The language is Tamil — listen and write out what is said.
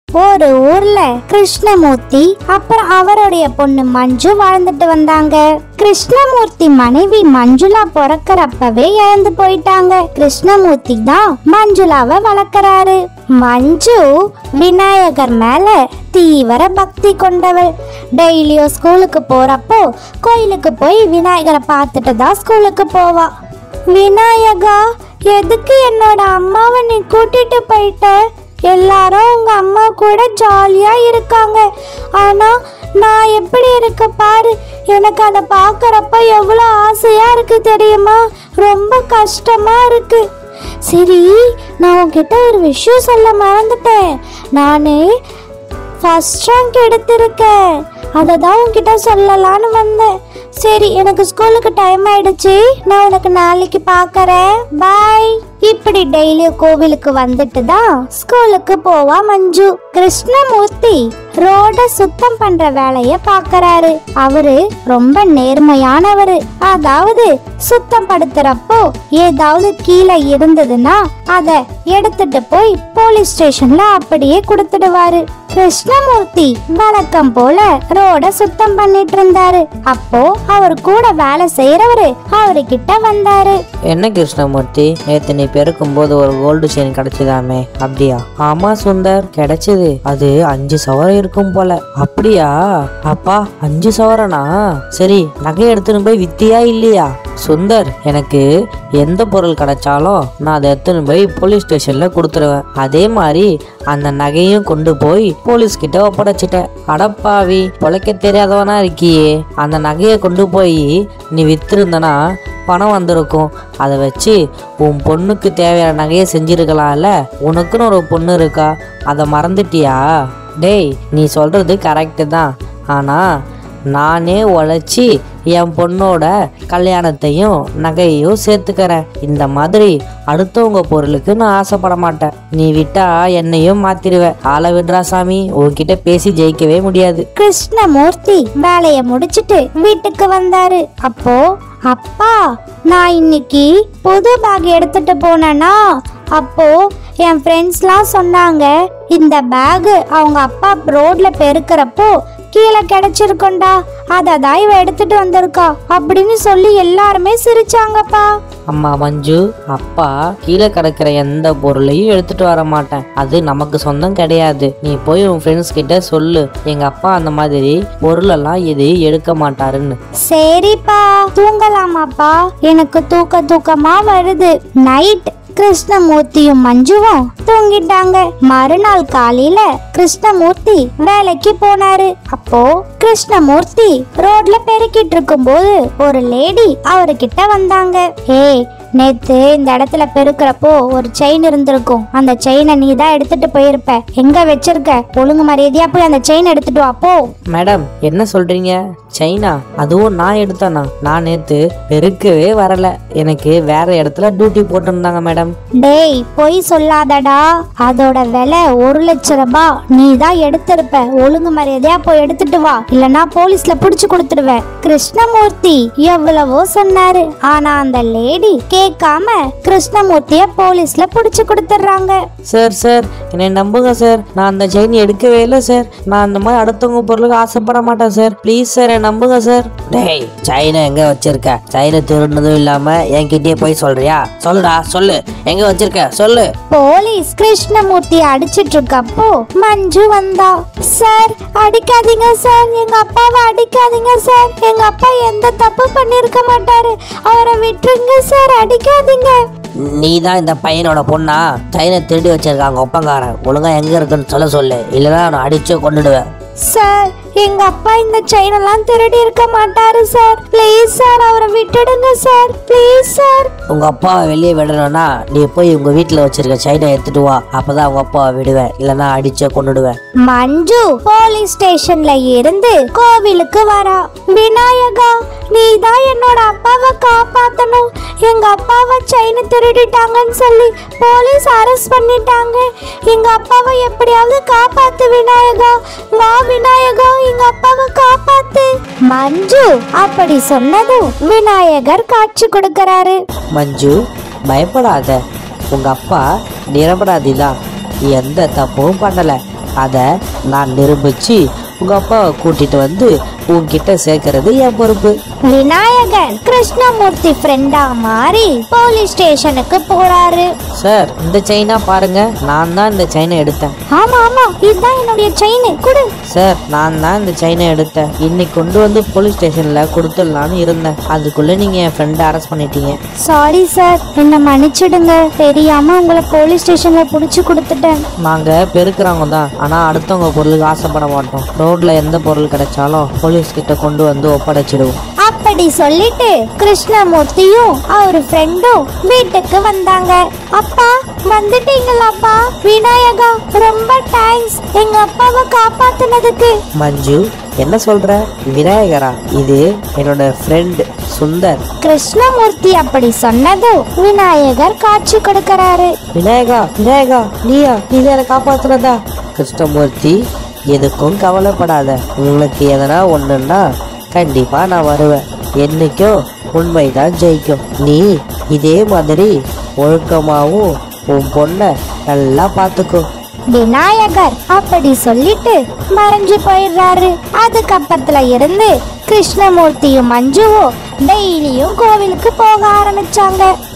ஒரு ஊர்ல கிருஷ்ணமூர்த்தி அப்புறம் அவருடைய பொண்ணு மஞ்சு வாழ்ந்துட்டு வந்தாங்க கிருஷ்ணமூர்த்தி மனைவி மஞ்சுளா பிறக்கறப்பவே இறந்து போயிட்டாங்க கிருஷ்ணமூர்த்தி தான் மஞ்சுளாவை வளர்க்கறாரு மஞ்சு விநாயகர் மேல தீவிர பக்தி கொண்டவள் டெய்லியும் ஸ்கூலுக்கு போறப்போ கோயிலுக்கு போய் விநாயகரை பார்த்துட்டு தான் ஸ்கூலுக்கு போவா விநாயகா எதுக்கு என்னோட அம்மாவை நீ கூட்டிட்டு போயிட்ட எல்லாரும் உங்க அம்மா கூட ஜாலியா இருக்காங்க ஆனா நான் எப்படி இருக்க பாரு எனக்கு அதை பார்க்கறப்ப எவ்வளோ ஆசையா இருக்கு தெரியுமா ரொம்ப கஷ்டமா இருக்கு சரி நான் உன்கிட்ட ஒரு விஷயம் சொல்ல மறந்துட்டேன் நான் ஃபர்ஸ்ட் ரேங்க் எடுத்திருக்கேன் அதை தான் உன்கிட்ட சொல்லலான்னு வந்தேன் சரி எனக்கு ஸ்கூலுக்கு டைம் ஆயிடுச்சு நான் உனக்கு நாளைக்கு பார்க்கறேன் பாய் இப்படி டெய்லியும் கோவிலுக்கு வந்துட்டு தான் ஸ்கூலுக்கு போவா மஞ்சு கிருஷ்ணமூர்த்தி ரோட சுத்தம் பண்ற வேலைய பாக்குறாரு அவரு ரொம்ப நேர்மையானவரு அதாவது சுத்தம் படுத்துறப்போ ஏதாவது கீழே இருந்ததுன்னா அத எடுத்துட்டு போய் போலீஸ் ஸ்டேஷன்ல அப்படியே கொடுத்துடுவாரு கிருஷ்ணமூர்த்தி வழக்கம் போல ரோட சுத்தம் பண்ணிட்டு இருந்தாரு அப்போ அவர் கூட வேலை செய்யறவரு அவர்கிட்ட வந்தாரு என்ன கிருஷ்ணமூர்த்தி நேத்து நீ பெருக்கும் போது ஒரு கோல்டு செயின் கிடைச்சதாமே அப்படியா ஆமா சுந்தர் கிடைச்சது அது அஞ்சு சவரம் இருக்கும் போல அப்படியா அப்பா அஞ்சு சவரனா சரி நகை எடுத்துன்னு போய் வித்தியா இல்லையா சுந்தர் எனக்கு எந்த பொருள் கிடைச்சாலும் நான் அதை எடுத்துன்னு போய் போலீஸ் ஸ்டேஷன்ல கொடுத்துருவேன் அதே மாதிரி அந்த நகையும் கொண்டு போய் போலீஸ் கிட்ட ஒப்படைச்சிட்டேன் அடப்பாவி பொழைக்க தெரியாதவனா இருக்கியே அந்த நகையை கொண்டு போய் நீ வித்திருந்தனா பணம் வந்திருக்கும் அதை வச்சு உன் பொண்ணுக்கு தேவையான நகையை செஞ்சிருக்கலாம்ல உனக்குன்னு ஒரு பொண்ணு இருக்கா அதை மறந்துட்டியா டேய் நீ சொல்றது கரெக்டு தான் ஆனால் நானே உழைச்சி என் பொண்ணோட கல்யாணத்தையும் நகையையும் சேர்த்துக்கிறேன் இந்த மாதிரி அடுத்தவங்க பொருளுக்கு நான் ஆசைப்பட மாட்டேன் நீ விட்டா என்னையும் மாத்திடுவ ஆளை விடுறா சாமி உன்கிட்ட பேசி ஜெயிக்கவே முடியாது கிருஷ்ணமூர்த்தி வேலைய முடிச்சிட்டு வீட்டுக்கு வந்தாரு அப்போ அப்பா நான் இன்னைக்கு புது பேக் எடுத்துட்டு போனேனா அப்போ என் ஃப்ரெண்ட்ஸ்லாம் சொன்னாங்க இந்த பேக் அவங்க அப்பா ரோட்ல பெருக்கிறப்போ கீழே கிடைச்சிருக்கோண்டா அதை தான் இவ எடுத்துட்டு வந்திருக்கா அப்படின்னு சொல்லி எல்லாருமே சிரிச்சாங்கப்பா அம்மா மஞ்சு அப்பா கீழே கிடக்கிற எந்த பொருளையும் எடுத்துட்டு வர மாட்டேன் அது நமக்கு சொந்தம் கிடையாது நீ போய் உன் ஃப்ரெண்ட்ஸ் கிட்ட சொல்லு எங்க அப்பா அந்த மாதிரி பொருளெல்லாம் எதையும் எடுக்க மாட்டாருன்னு சரிப்பா தூங்கலாமாப்பா எனக்கு தூக்க தூக்கமா வருது நைட் கிருஷ்ணமூர்த்தியும் மஞ்சுவும் தூங்கிட்டாங்க மறுநாள் காலையில கிருஷ்ணமூர்த்தி வேலைக்கு போனாரு அப்போ கிருஷ்ணமூர்த்தி ரோட்ல பெருக்கிட்டு இருக்கும்போது ஒரு லேடி அவர்கிட்ட வந்தாங்க ஏய் நேத்து இந்த இடத்துல பெருக்கிறப்போ ஒரு செயின் இருந்திருக்கும் அந்த செயினை நீ தான் எடுத்துட்டு போயிருப்ப எங்க வச்சிருக்க ஒழுங்கு மரியாதையா போய் அந்த செயின் எடுத்துட்டு வா போ மேடம் என்ன சொல்றீங்க சைனா அதுவும் நான் எடுத்தேனா நான் நேத்து பெருக்கவே வரல எனக்கு வேற இடத்துல டியூட்டி போட்டிருந்தாங்க மேடம் டேய் பொய் சொல்லாதடா அதோட விலை ஒரு லட்ச ரூபாய் நீ தான் எடுத்திருப்ப ஒழுங்கு மரியாதையா போய் எடுத்துட்டு வா இல்லனா போலீஸ்ல புடிச்சு கொடுத்துடுவேன் கிருஷ்ணமூர்த்தி எவ்வளவோ சொன்னாரு ஆனா அந்த லேடி கேட்காம கிருஷ்ணமூர்த்திய போலீஸ்ல புடிச்சு கொடுத்துடுறாங்க சார் சார் என்னை நம்புங்க சார் நான் அந்த செயின் எடுக்கவே இல்லை சார் நான் அந்த மாதிரி அடுத்தவங்க பொருளுக்கு ஆசைப்பட மாட்டேன் சார் ப்ளீஸ் சார் என்னை நம்புங்க சார் டேய் சைனை எங்க வச்சிருக்க சைனை திருடுனதும் இல்லாம என்கிட்டயே போய் சொல்றியா சொல்லுடா சொல்லு எங்க வச்சிருக்க சொல்லு போலீஸ் கிருஷ்ணமூர்த்தி அடிச்சிட்டு இருக்கப்போ மஞ்சு வந்தா சார் அடிக்காதீங்க சார் எங்க அப்பாவை அடிக்காதீங்க சார் எங்க அப்பா எந்த தப்பு பண்ணிருக்க மாட்டாரு அவரை விட்டுருங்க சார் அடிக்காதீங்க நீ தான் இந்த பையனோட பொண்ணா சைனை திருடி வச்சிருக்காங்க ஒப்பங்காரன் ஒழுங்கா எங்க இருக்குன்னு சொல்ல சொல்லு இல்லைன்னா அவனை அடிச்சு கொண்டுடுவேன் சார் எங்க அப்பா இந்த செயின் எல்லாம் திருடி இருக்க மாட்டாரு சார் ப்ளீஸ் சார் அவரை விட்டுடுங்க சார் ப்ளீஸ் சார் உங்க அப்பாவை வெளியே விடணும்னா நீ போய் உங்க வீட்டுல வச்சிருக்க சைனை எடுத்துட்டு வா அப்பதான் உங்க அப்பாவை விடுவேன் இல்லைன்னா அடிச்சே கொண்டுடுவேன் மஞ்சு போலீஸ் ஸ்டேஷன்ல இருந்து கோவிலுக்கு வரா விநாயகா நீ தான் என்னோட அப்பாவை காப்பாத்தணும் எங்க அப்பாவை செயின் திருடிட்டாங்கன்னு சொல்லி போலீஸ் அரெஸ்ட் பண்ணிட்டாங்க எங்க அப்பாவை எப்படியாவது காப்பாத்து விநாயகா வா விநாயகா எங்க அப்பாவை காப்பாத்து மஞ்சு அப்படி சொன்னதும் விநாயகர் காட்சி கொடுக்கறாரு மஞ்சு பயப்படாத உங்க அப்பா நிரபராதி தான் எந்த தப்பும் பண்ணல அதை நான் நிரூபிச்சு உங்க அப்பாவை கூட்டிட்டு வந்து உன்கிட்ட சேர்க்கறது என் பொறுப்பு விநாயகர் கிருஷ்ணமூர்த்தி ஃப்ரெண்டா மாறி போலீஸ் ஸ்டேஷனுக்கு போறாரு சார் இந்த செயினா பாருங்க நான் தான் இந்த செயினை எடுத்தேன் ஆமா ஆமா இதுதான் என்னுடைய செயின் குடு சார் நான் தான் இந்த செயினை எடுத்தேன் இன்னைக்கு கொண்டு வந்து போலீஸ் ஸ்டேஷன்ல கொடுத்துடலான்னு இருந்தேன் அதுக்குள்ள நீங்க என் ஃப்ரெண்டை அரெஸ்ட் பண்ணிட்டீங்க சாரி சார் என்ன மன்னிச்சிடுங்க தெரியாம உங்களை போலீஸ் ஸ்டேஷன்ல புடிச்சு கொடுத்துட்டேன் நாங்க பெருக்கிறவங்க தான் ஆனா அடுத்தவங்க பொருளுக்கு ஆசைப்பட மாட்டோம் ரோட்ல எந்த பொருள் கிடைச்சாலும் போலீஸ் கிட்ட கொண்டு வந்து ஒப்படைச்சிடுவோம் அப்படி சொல்லிட்டு கிருஷ்ணமூர்த்தியும் அவர் ஃப்ரெண்டும் வீட்டுக்கு வந்தாங்க அப்பா வந்துட்டீங்களாப்பா விநாயகா ரொம்ப தேங்க்ஸ் எங்க அப்பாவை காப்பாத்துனதுக்கு மஞ்சு என்ன சொல்ற விநாயகரா இது என்னோட ஃப்ரெண்ட் சுந்தர் கிருஷ்ணமூர்த்தி அப்படி சொன்னதும் விநாயகர் காட்சி கொடுக்கறாரு விநாயகா விநாயகா நீயா நீ என்னை காப்பாத்துனதா கிருஷ்ணமூர்த்தி எதுக்கும் கவலைப்படாத உங்களுக்கு எதனா ஒண்ணுன்னா கண்டிப்பா நான் வருவேன் என்னைக்கும் உண்மைதான் ஜெயிக்கும் நீ இதே மாதிரி ஒழுக்கமாவும் உன் பொண்ணை நல்லா பார்த்துக்கோ விநாயகர் அப்படி சொல்லிட்டு மறைஞ்சு போயிடுறாரு அதுக்கப்புறத்துல இருந்து கிருஷ்ணமூர்த்தியும் மஞ்சுவும் டெய்லியும் கோவிலுக்கு போக ஆரம்பிச்சாங்க